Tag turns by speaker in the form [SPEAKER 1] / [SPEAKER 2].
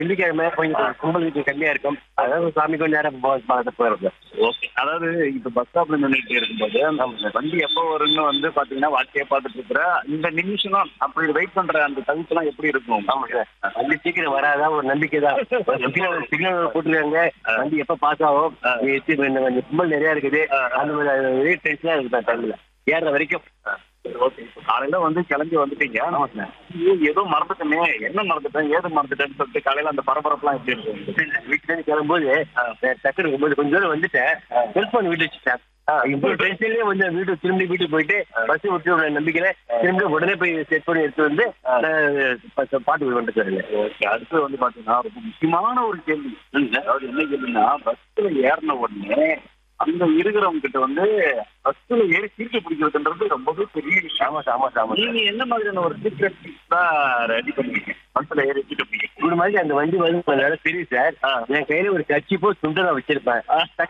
[SPEAKER 1] வெள்ளிக்கிழமை கொஞ்சம் கும்பல் கொஞ்சம் கம்மியா இருக்கும் அதாவது சாமி கொஞ்ச நேரம் போ- பார்த்து போயிருக்கோம்
[SPEAKER 2] ஓகே அதாவது இப்ப பஸ் ஸ்டாப்ல நின்றுட்டு இருக்கும்போது நம்ம வண்டி எப்போ வரும்னு வந்து பாத்தீங்கன்னா வாட்சியே பார்த்துட்டு இருக்கிற இந்த நிமிஷம் அப்படி வெயிட் பண்ற அந்த தவிப்புலாம் எப்படி இருக்கும்
[SPEAKER 1] ஆமா சார் வண்டி சீக்கிரம் வராதான் ஒரு நம்பிக்கை தான் சிக்னல் சிக்னல் போட்டுருக்காங்க வண்டி எப்ப பாஸ் ஆகும் எத்தி- கொஞ்சம் கொஞ்சம் கும்பல் நிறைய இருக்குது அந்த மாதிரி ஒரே டென்ஷனா இருக்கு நான் டைம்ல ஏறுற வரைக்கும்
[SPEAKER 2] ஓகே காலையில வந்து கிளம்பி வந்துட்டீங்க ஐயோ, ஏதோ மறந்துட்டேனே என்ன மறந்துட்டேன் ஏது மறந்துட்டேன்னு சொல்லிட்டு காலையில அந்த பரபரப்புலாம் எப்படி இருக்கும்
[SPEAKER 1] வீட்டுல இருந்து கிளம்பும்போது டக்குனு ஒன்பது கொஞ்ச தூரம் வந்துட்டேன் செல்போன் வீட்டு வச்சுட்டேன் இவ்வளவு டென்ஷன்லயே வந்து வீட்டு திரும்பி வீட்டுக்கு போயிட்டு பஸ் விட்டு ஒரு நம்பிக்கையில திரும்பி உடனே போய் செட் பண்ணி எடுத்து வந்து நான் பாட்டு வந்துட்டு சார்
[SPEAKER 2] ஓகே அடுத்து வந்து பாத்தீங்கன்னா ரொம்ப முக்கியமான ஒரு கேள்வி அதாவது என்ன கேள்வின்னா பஸ்ல ஏறின உடனே அங்க இருக்கிறவங்க கிட்ட வந்து பஸ்ல ஏறி சீட்டு பிடிக்கிறதுன்றது ரொம்பவே பெரிய விஷயம்
[SPEAKER 1] ஆமா சார், ஆமா சார், ஆமா சார்.
[SPEAKER 2] நீங்க என்ன மாதிரியான ஒரு சீக்ரெட் தான் ரெடி பண்ணுவீங்க பஸ்ல ஏறி சீட்டு பிடிக்க
[SPEAKER 1] ஒரு மாதிரி அந்த வண்டி வந்து கொஞ்ச நேரம் தெரியும் சார் என் கையில ஒரு கட்சி போ துண்டை நான் வச்சிருப்பேன்